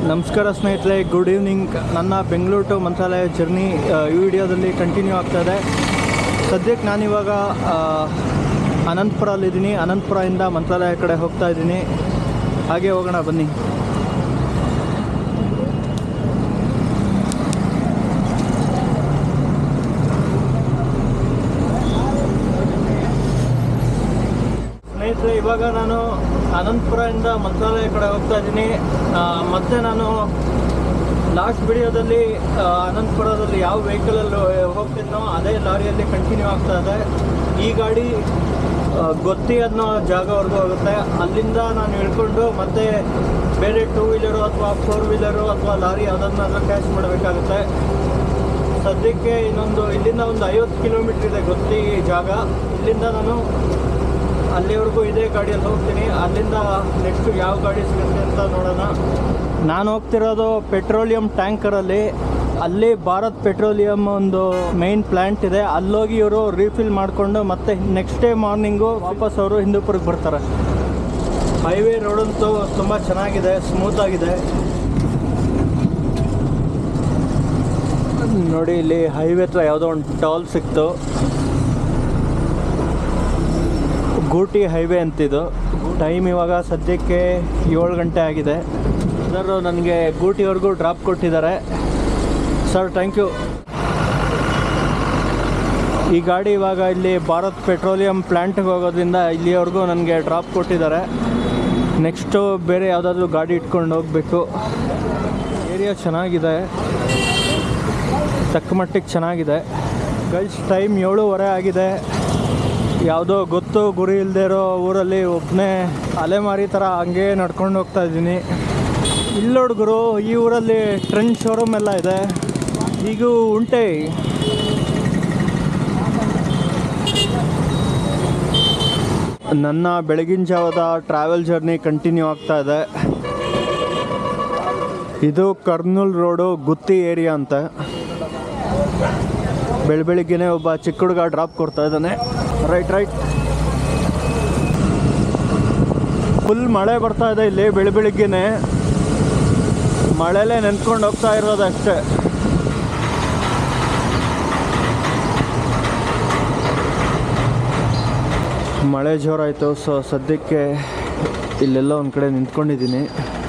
ನಮಸ್ಕಾರ ಸ್ನೇಹಿತರೆ good evening ನನ್ನ ಬೆಂಗಳೂರು ಟು ಮಂತ್ರಾಲಯ ಜರ್ನಿ ಆ, ಈ ವಿಡಿಯೋದಲ್ಲಿ ಕಂಟಿನ್ಯೂ ಆಗ್ತಾ ಇದೆ ಸದ್ಯಕ್ಕೆ ನಾನಿವಾಗ ಆ, ಅನಂತಪುರಲ್ಲಿದ್ದೀನಿ ಅನಂತಪುರದಿಂದ ಮಂತ್ರಾಲಯ ಕಡೆ ಹೋಗ್ತಾ ಇದ್ದೀನಿ ಹಾಗೆ ಹೋಗೋಣ ಬನ್ನಿ ಸ್ನೇಹಿತರೆ ಇವಾಗ ನಾನು ಅನಂತಪುರದಿಂದ ಮಂತ್ರಾಲಯ ಕಡೆ ಹೋಗ್ತಾ ಇದ್ದೀನಿ ಆ, ಮತ್ತೆ ನಾನು ಲಾಸ್ಟ್ ವಿಡಿಯೋದಲ್ಲಿ ಆ, ಅನಂತಪುರದಲ್ಲಿ ಯಾವ ವೆಹಿಕಲಲ್ಲಿ ಹೋಗ್ತಿದ್ನೋ ಅದೇ ಲಾರಿಯಲ್ಲಿ ಕಂಟಿನ್ಯೂ ಆಗ್ತಾ ಇದೆ ಈ ಗಾಡಿ ಆ, ಗೊತ್ತಿ ಅನ್ನೋ ಜಾಗವರೆಗೂ ಹೋಗುತ್ತೆ ಅಲ್ಲಿಂದ ನಾನು ಇಳ್ಕೊಂಡು ಮತ್ತೆ ಬೇರೆ ಟೂ ವೀಲರು ಅಥವಾ ಫೋರ್ ವೀಲರು ಅಥವಾ ಲಾರಿ ಯಾವುದನ್ನಾದ್ರೂ ಕ್ಯಾಚ್ ಮಾಡಬೇಕಾಗುತ್ತೆ ಸದ್ಯಕ್ಕೆ ಇನ್ನೊಂದು ಇಲ್ಲಿಂದ ಒಂದು ಐವತ್ತು ಕಿಲೋಮೀಟ್ರ್ ಇದೆ ಗೊತ್ತಿ ಜಾಗ ಇಲ್ಲಿಂದ ನಾನು ಅಲ್ಲಿವರೆಗೂ ಇದೇ ಗಾಡಿಯಲ್ಲಿ ಹೋಗ್ತೀನಿ ಅಲ್ಲಿಂದ ನೆಕ್ಸ್ಟ್ ಯಾವ ಗಾಡಿ ಸಿಗುತ್ತೆ ಅಂತ ನೋಡೋಣ ನಾನು ಹೋಗ್ತಿರೋದು ಪೆಟ್ರೋಲಿಯಂ ಟ್ಯಾಂಕರಲ್ಲಿ ಅಲ್ಲಿ ಭಾರತ್ ಪೆಟ್ರೋಲಿಯಂ ಒಂದು ಮೇನ್ ಪ್ಲ್ಯಾಂಟ್ ಇದೆ ಅಲ್ಲೋಗಿ ಇವರು ರೀಫಿಲ್ ಮಾಡಿಕೊಂಡು ಮತ್ತೆ ನೆಕ್ಸ್ಟ್ ಡೇ ಮಾರ್ನಿಂಗು ವಾಪಸ್ ಅವರು ಹಿಂದೂಪುರಕ್ಕೆ ಬರ್ತಾರೆ ಹೈವೇ ರೋಡಂತೂ ತುಂಬ ಚೆನ್ನಾಗಿದೆ ಸ್ಮೂತ್ ಆಗಿದೆ ನೋಡಿ ಇಲ್ಲಿ ಹೈವೇ ಹತ್ರ ಯಾವುದೋ ಒಂದು ಟೋಲ್ ಸಿಕ್ತು ಗೂಟಿ ಹೈವೇ ಅಂತಿದು ಟೈಮ್ ಇವಾಗ ಸದ್ಯಕ್ಕೆ ಏಳು ಗಂಟೆ ಆಗಿದೆ ಸರ್ ನನಗೆ ಗೂಟಿವರೆಗೂ ಡ್ರಾಪ್ ಕೊಟ್ಟಿದ್ದಾರೆ ಸರ್ ಥ್ಯಾಂಕ್ ಯು ಈ ಗಾಡಿ ಇವಾಗ ಇಲ್ಲಿ ಭಾರತ್ ಪೆಟ್ರೋಲಿಯಂ ಪ್ಲ್ಯಾಂಟ್ಗೆ ಹೋಗೋದ್ರಿಂದ ಇಲ್ಲಿವರೆಗೂ ನನಗೆ ಡ್ರಾಪ್ ಕೊಟ್ಟಿದ್ದಾರೆ ನೆಕ್ಸ್ಟು ಬೇರೆ ಯಾವುದಾದ್ರೂ ಗಾಡಿ ಇಟ್ಕೊಂಡು ಹೋಗಬೇಕು ಏರಿಯಾ ಚೆನ್ನಾಗಿದೆ ತಕ್ಕ ಮಟ್ಟಿಗೆ ಚೆನ್ನಾಗಿದೆ ಗೈಸ್ ಟೈಮ್ ಏಳುವರೆ ಆಗಿದೆ ಯಾವುದೋ ಗೊತ್ತು ಗುರಿ ಇಲ್ಲದೆ ಇರೋ ಊರಲ್ಲಿ ಒಬ್ಬನೇ ಅಲೆಮಾರಿ ಥರ ಹಂಗೆ ನಡ್ಕೊಂಡು ಹೋಗ್ತಾ ಇದ್ದೀನಿ ಇಲ್ಲೋಡ್ ಗುರು ಈ ಊರಲ್ಲಿ ಟ್ರೆಂಡ್ ಶೋರೂಮ್ ಎಲ್ಲ ಇದೆ ಈಗೂ ಉಂಟೆ ನನ್ನ ಬೆಳಗಿನ ಜಾವದ ಟ್ರಾವೆಲ್ ಜರ್ನಿ ಕಂಟಿನ್ಯೂ ಆಗ್ತಾ ಇದೆ ಇದು ಕರ್ನೂಲ್ ರೋಡು ಗುತ್ತಿ ಏರಿಯಾ ಅಂತ ಬೆಳ ಬೆಳಿಗ್ಗೆನೆ ಒಬ್ಬ ಚಿಕ್ಕ ಹುಡುಗ ಡ್ರಾಪ್ ಕೊಡ್ತಾ ಇದ್ದಾನೆ ರೈಟ್ ರೈಟ್ ಫುಲ್ ಮಳೆ ಬರ್ತಾ ಇದೆ ಇಲ್ಲಿ ಬೆಳ ಬೆಳಿಗ್ಗೆನೆ ಮಳೆಲೇ ನೆನ್ಕೊಂಡು ಹೋಗ್ತಾ ಇರೋದಷ್ಟೇ ಮಳೆ ಜೋರಾಯಿತು ಸೊ ಸದ್ಯಕ್ಕೆ ಇಲ್ಲೆಲ್ಲ ಒಂದು ಕಡೆ ನಿಂತ್ಕೊಂಡಿದ್ದೀನಿ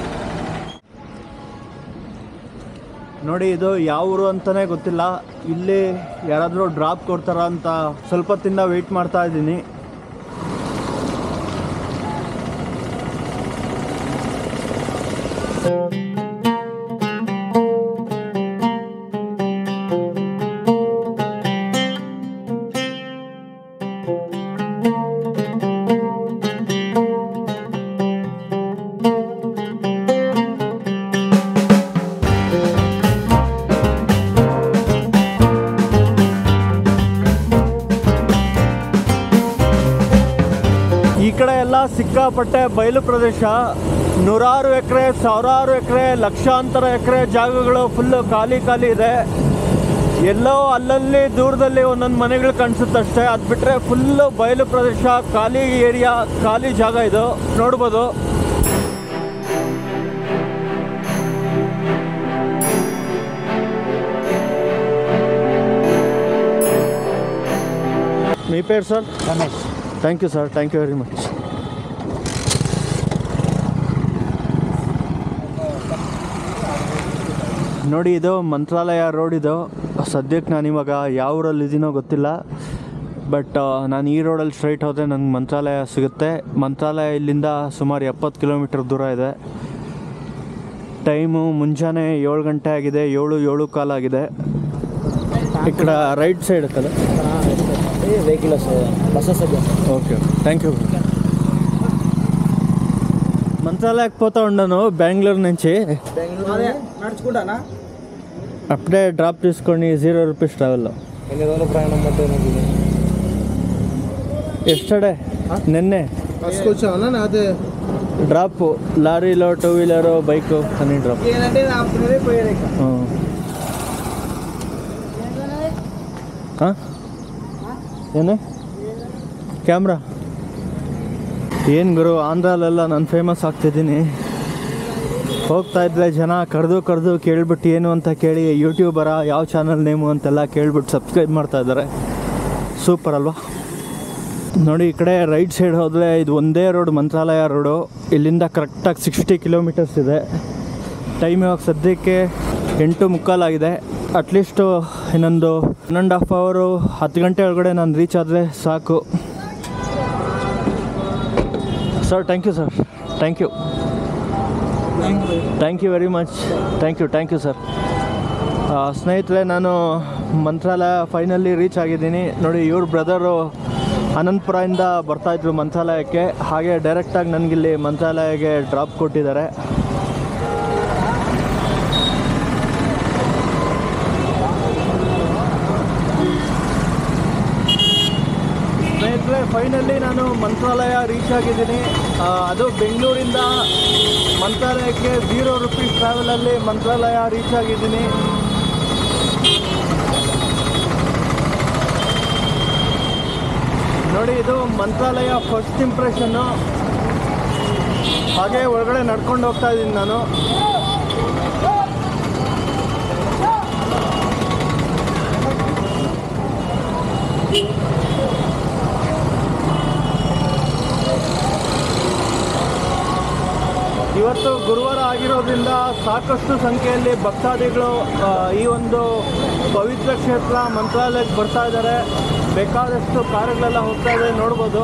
ನೋಡಿ ಇದು ಯಾವ ಊರು ಅಂತಲೇ ಗೊತ್ತಿಲ್ಲ ಇಲ್ಲಿ ಯಾರಾದರೂ ಡ್ರಾಪ್ ಕೊಡ್ತಾರ ಅಂತ ಸ್ವಲ್ಪ ಹೊತ್ತಿಂದ ವೆಯ್ಟ್ ಮಾಡ್ತಾ ಇದ್ದೀನಿ ಈ ಕಡೆ ಎಲ್ಲ ಸಿಕ್ಕಾಪಟ್ಟೆ ಬಯಲು ಪ್ರದೇಶ ನೂರಾರು ಎಕರೆ ಸಾವಿರಾರು ಎಕರೆ ಲಕ್ಷಾಂತರ ಎಕರೆ ಜಾಗಗಳು ಫುಲ್ಲು ಖಾಲಿ ಖಾಲಿ ಇದೆ ಎಲ್ಲೋ ಅಲ್ಲಲ್ಲಿ ದೂರದಲ್ಲಿ ಒಂದೊಂದು ಮನೆಗಳು ಕಾಣಿಸುತ್ತಷ್ಟೇ ಅದು ಬಿಟ್ಟರೆ ಫುಲ್ಲು ಬಯಲು ಪ್ರದೇಶ ಖಾಲಿ ಏರಿಯಾ ಖಾಲಿ ಜಾಗ ಇದು ನೋಡ್ಬೋದು మీ పేరు sir Ramesh thank you sir thank you very much ನೋಡಿ ಇದು ಮಂತ್ರಾಲಯ ರೋಡ್ ಇದು ಸದ್ಯಕ್ಕೆ ನಾನು ಇವಾಗ ಯಾವ ಊರಲ್ಲಿ ಇದ್ದೀನೋ ಗೊತ್ತಿಲ್ಲ ಬಟ್ ನಾನು ಈ ರೋಡಲ್ಲಿ ಸ್ಟ್ರೈಟ್ ಹೋದರೆ ನನಗೆ ಮಂತ್ರಾಲಯ ಸಿಗುತ್ತೆ ಮಂತ್ರಾಲಯ ಇಲ್ಲಿಂದ ಸುಮಾರು ಎಪ್ಪತ್ತು ಕಿಲೋಮೀಟರ್ ದೂರ ಇದೆ ಟೈಮು ಮುಂಜಾನೆ ಏಳು ಗಂಟೆ ಆಗಿದೆ ಏಳು ಏಳು ಕಾಲಾಗಿದೆ ಈ ಕಡೆ ರೈಟ್ ಸೈಡ್ ಕಲ వెహికల్ వస్తుంది బస్ వస్తుంది ఓకే థ్యాంక్ యూ మంత్రాలయకు పోతా ఉన్నాను బెంగళూరు నుంచి అదే నడుచుకుంటానా అప్పుడే డ్రాప్ తీసుకొని జీరో రూపీస్ ట్రావెల్లో ఎన్ని రోజుల ప్రయాణం పట్టే నాకు ఎస్టర్డే నిన్నే బస్కి వచ్చావా అదే డ్రాప్ లారీలో టూ వీలరు బైక్ అని డ్రాప్ ఏంటంటే ఆపుకునేది పోయేది ఇక ಹಾಂ ಏನು ಕ್ಯಾಮ್ರಾ ಏನು ಗುರು ಆಂಧ್ರಲ್ಲೆಲ್ಲ ನಾನು ಫೇಮಸ್ ಆಗ್ತಿದ್ದೀನಿ ಹೋಗ್ತಾ ಇದ್ರೆ ಜನ ಕರೆದು ಕರೆದು ಕೇಳ್ಬಿಟ್ಟು ಏನು ಅಂತ ಕೇಳಿ ಯೂಟ್ಯೂಬರ ಯಾವ ಚಾನಲ್ ನೇಮು ಅಂತೆಲ್ಲ ಕೇಳ್ಬಿಟ್ಟು ಸಬ್ಸ್ಕ್ರೈಬ್ ಮಾಡ್ತಾ ಇದ್ದಾರೆ ಸೂಪರ್ ಅಲ್ವಾ ನೋಡಿ ಈ ಕಡೆ ರೈಟ್ ಸೈಡ್ ಹೋದರೆ ಇದು ಒಂದೇ ರೋಡ್ ಮಂತ್ರಾಲಯ ರೋಡು ಇಲ್ಲಿಂದ ಕರೆಕ್ಟಾಗಿ ಸಿಕ್ಸ್ಟಿ ಕಿಲೋಮೀಟರ್ಸ್ ಇದೆ ಟೈಮ್ ಇವಾಗ ಸದ್ಯಕ್ಕೆ ಎಂಟು ಮುಕ್ಕಾಲಾಗಿದೆ ಅಟ್ಲೀಸ್ಟು ಇನ್ನೊಂದು ಒನ್ ಆ್ಯಂಡ್ ಹಾಫ್ ಅವರು ಹತ್ತು ಗಂಟೆ ಒಳಗಡೆ ನಾನು ರೀಚ್ ಆದರೆ ಸಾಕು sir thank you sir thank you thank you very much thank you thank you sir ಸ್ನೇಹಿತರೆ ನಾನು ಮಂತ್ರಾಲಯ ಫೈನಲಿ ರೀಚ್ ಆಗಿದ್ದೀನಿ ನೋಡಿ ಇವ್ರ ಬ್ರದರು ಅನಂತಪುರದಿಂದ ಬರ್ತಾಯಿದ್ರು ಮಂತ್ರಾಲಯಕ್ಕೆ ಹಾಗೆ ಡೈರೆಕ್ಟಾಗಿ ನನಗಿಲ್ಲಿ ಮಂತ್ರಾಲಯಗೆ ಡ್ರಾಪ್ ಕೊಟ್ಟಿದ್ದಾರೆ ಸ್ನೇಹಿತರೆ ಫೈನಲಿ ನಾನು ಮಂತ್ರಾಲಯ ರೀಚ್ ಆಗಿದ್ದೀನಿ ಆ, ಅದು ಬೆಂಗಳೂರಿಂದ ಮಂತ್ರಾಲಯಕ್ಕೆ ಝೀರೋ ರುಪೀಸ್ ಟ್ರಾವೆಲಲ್ಲಿ ಮಂತ್ರಾಲಯ ರೀಚ್ ಆಗಿದ್ದೀನಿ ನೋಡಿ ಇದು ಮಂತ್ರಾಲಯ ಫಸ್ಟ್ ಇಂಪ್ರೆಷನ್ನು ಹಾಗೆ ಒಳಗಡೆ ನಡ್ಕೊಂಡು ಹೋಗ್ತಾ ಇದ್ದೀನಿ ನಾನು ಇವತ್ತು ಗುರುವಾರ ಆಗಿರೋದ್ರಿಂದ ಸಾಕಷ್ಟು ಸಂಖ್ಯೆಯಲ್ಲಿ ಭಕ್ತಾದಿಗಳು ಆ, ಈ ಒಂದು ಪವಿತ್ರ ಕ್ಷೇತ್ರ ಮಂತ್ರಾಲಯಕ್ಕೆ ಬರ್ತಾ ಇದ್ದಾರೆ ಬೇಕಾದಷ್ಟು ಕಾರುಗಳೆಲ್ಲ ಹೋಗ್ತಾ ಇದೆ ನೋಡ್ಬೋದು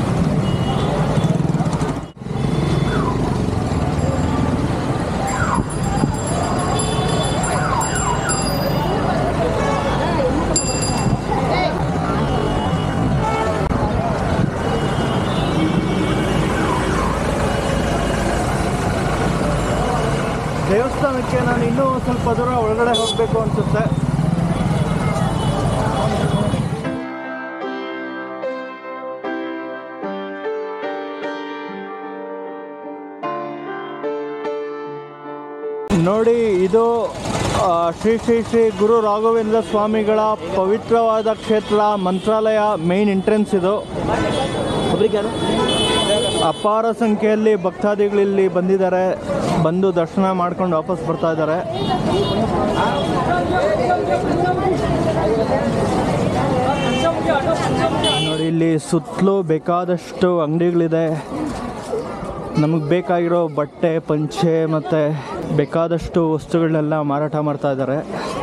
ದೇವಸ್ಥಾನಕ್ಕೆ ನಾನು ಇನ್ನೂ ಸ್ವಲ್ಪ ದೂರ ಒಳಗಡೆ ಹೋಗಬೇಕು ಅನಿಸುತ್ತೆ ನೋಡಿ ಇದು ಆ, ಶ್ರೀ ಶ್ರೀ ಶ್ರೀ ಗುರು ರಾಘವೇಂದ್ರ ಸ್ವಾಮಿಗಳ ಪವಿತ್ರವಾದ ಕ್ಷೇತ್ರ ಮಂತ್ರಾಲಯ ಮೇನ್ ಎಂಟ್ರೆನ್ಸ್ ಇದು ಒಬ್ರಿಗೆ ಯಾರು ಅಪಾರ ಸಂಖ್ಯೆಯಲ್ಲಿ ಭಕ್ತಾದಿಗಳು ಇಲ್ಲಿ ಬಂದಿದ್ದಾರೆ ಬಂದು ದರ್ಶನ ಮಾಡ್ಕೊಂಡು ವಾಪಸ್ ಬರ್ತಾ ಇದ್ದಾರೆ ನೋಡಿ ಇಲ್ಲಿ ಸುತ್ತಲೂ ಬೇಕಾದಷ್ಟು ಅಂಗಡಿಗಳಿದೆ ನಮಗೆ ಬೇಕಾಗಿರೋ ಬಟ್ಟೆ ಪಂಚೆ ಮತ್ತು ಬೇಕಾದಷ್ಟು ವಸ್ತುಗಳನ್ನೆಲ್ಲ ಮಾರಾಟ ಮಾಡ್ತಾ ಇದ್ದಾರೆ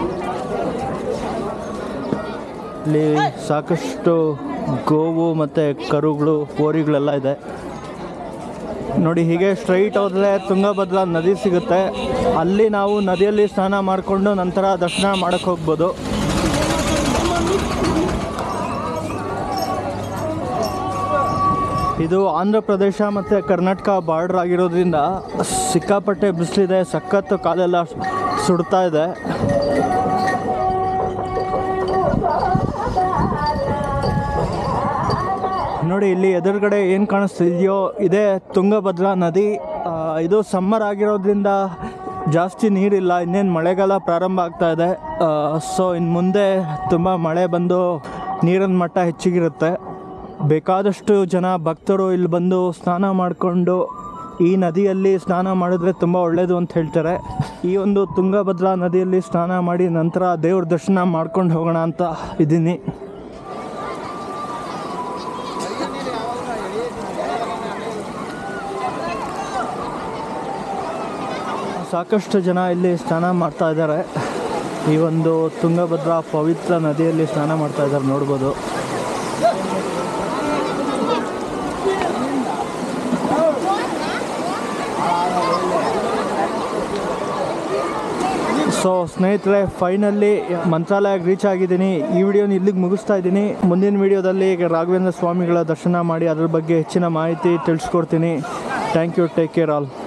ಇಲ್ಲಿ ಸಾಕಷ್ಟು ಗೋವು ಮತ್ತು ಕರುಗಳು ಹೋರಿಗಳೆಲ್ಲ ಇದೆ ನೋಡಿ ಹೀಗೆ ಸ್ಟ್ರೈಟ್ ಹೋದರೆ ತುಂಗಭದ್ರಾ ನದಿ ಸಿಗುತ್ತೆ ಅಲ್ಲಿ ನಾವು ನದಿಯಲ್ಲಿ ಸ್ನಾನ ಮಾಡಿಕೊಂಡು ನಂತರ ದರ್ಶನ ಮಾಡೋಕ್ಕೆ ಹೋಗ್ಬೋದು ಇದು ಆಂಧ್ರ ಪ್ರದೇಶ ಮತ್ತು ಕರ್ನಾಟಕ ಬಾರ್ಡ್ರ್ ಆಗಿರೋದ್ರಿಂದ ಸಿಕ್ಕಾಪಟ್ಟೆ ಬಿಸಿಲಿದೆ ಸಖತ್ತು ಕಾಲೆಲ್ಲ ಸುಡ್ತಾ ಇದೆ ನೋಡಿ ಇಲ್ಲಿ ಎದುರುಗಡೆ ಏನು ಕಾಣಿಸ್ತಿದೆಯೋ ಇದೇ ತುಂಗಭದ್ರಾ ನದಿ ಆ, ಇದು ಸಮ್ಮರ್ ಆಗಿರೋದ್ರಿಂದ ಜಾಸ್ತಿ ನೀರಿಲ್ಲ ಇನ್ನೇನು ಮಳೆಗಾಲ ಪ್ರಾರಂಭ ಆಗ್ತಾ ಇದೆ ಸೊ ಇನ್ನು ಮುಂದೆ ತುಂಬ ಮಳೆ ಬಂದು ನೀರಿನ ಮಟ್ಟ ಹೆಚ್ಚಿಗಿರುತ್ತೆ ಬೇಕಾದಷ್ಟು ಜನ ಭಕ್ತರು ಇಲ್ಲಿ ಬಂದು ಸ್ನಾನ ಮಾಡಿಕೊಂಡು ಈ ನದಿಯಲ್ಲಿ ಸ್ನಾನ ಮಾಡಿದ್ರೆ ತುಂಬ ಒಳ್ಳೆಯದು ಅಂತ ಹೇಳ್ತಾರೆ ಈ ಒಂದು ತುಂಗಭದ್ರಾ ನದಿಯಲ್ಲಿ ಸ್ನಾನ ಮಾಡಿ ನಂತರ ದೇವ್ರ ದರ್ಶನ ಮಾಡ್ಕೊಂಡು ಹೋಗೋಣ ಅಂತ ಇದ್ದೀನಿ ಸಾಕಷ್ಟು ಜನ ಇಲ್ಲಿ ಸ್ನಾನ ಮಾಡ್ತಾ ಇದ್ದಾರೆ ಈ ಒಂದು ತುಂಗಭದ್ರಾ ಪವಿತ್ರ ನದಿಯಲ್ಲಿ ಸ್ನಾನ ಮಾಡ್ತಾ ಇದ್ದಾರೆ ನೋಡ್ಬೋದು ಸೊ ಸ್ನೇಹಿತರೆ ಫೈನಲಿ ಮಂತ್ರಾಲಯಕ್ಕೆ ರೀಚ್ ಆಗಿದ್ದೀನಿ ಈ ವಿಡಿಯೋನ ಇಲ್ಲಿಗೆ ಮುಗಿಸ್ತಾ ಇದ್ದೀನಿ ಮುಂದಿನ ವಿಡಿಯೋದಲ್ಲಿ ರಾಘವೇಂದ್ರ ಸ್ವಾಮಿಗಳ ದರ್ಶನ ಮಾಡಿ ಅದ್ರ ಬಗ್ಗೆ ಹೆಚ್ಚಿನ ಮಾಹಿತಿ ತಿಳಿಸ್ಕೊಡ್ತೀನಿ thank you take care all